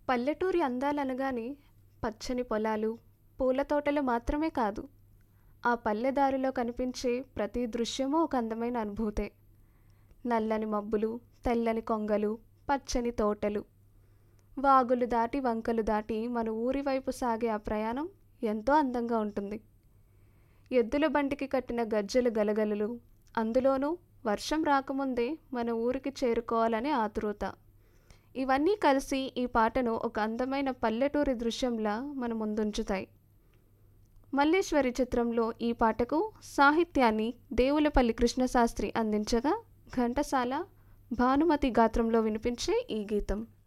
పల్లెటూరి అందాలనగానే పచ్చని పొలాలు పూల తోటలు మాత్రమే కాదు ఆ పల్లె దారిలో కనిపించే ప్రతి దృశ్యమూ ఒక అందమైన అనుభూతే నల్లని మబ్బులు తెల్లని కొంగలు పచ్చని తోటలు వాగులు దాటి వంకలు దాటి మన ఊరి వైపు సాగే ఆ ప్రయాణం ఎంతో అందంగా ఉంటుంది ఎద్దుల బండికి కట్టిన గజ్జెల గలగలలు అందులోనూ వర్షం రాకముందే మన ఊరికి చేరుకోవాలనే ఆతృత ఇవన్నీ కలిసి ఈ పాటను ఒక అందమైన పల్లెటూరి దృశ్యంలా మన ముందుంచుతాయి మల్లేశ్వరి చిత్రంలో ఈ పాటకు సాహిత్యాన్ని దేవులపల్లి కృష్ణశాస్త్రి అందించగా ఘంటసాల భానుమతి గాత్రంలో వినిపించే ఈ గీతం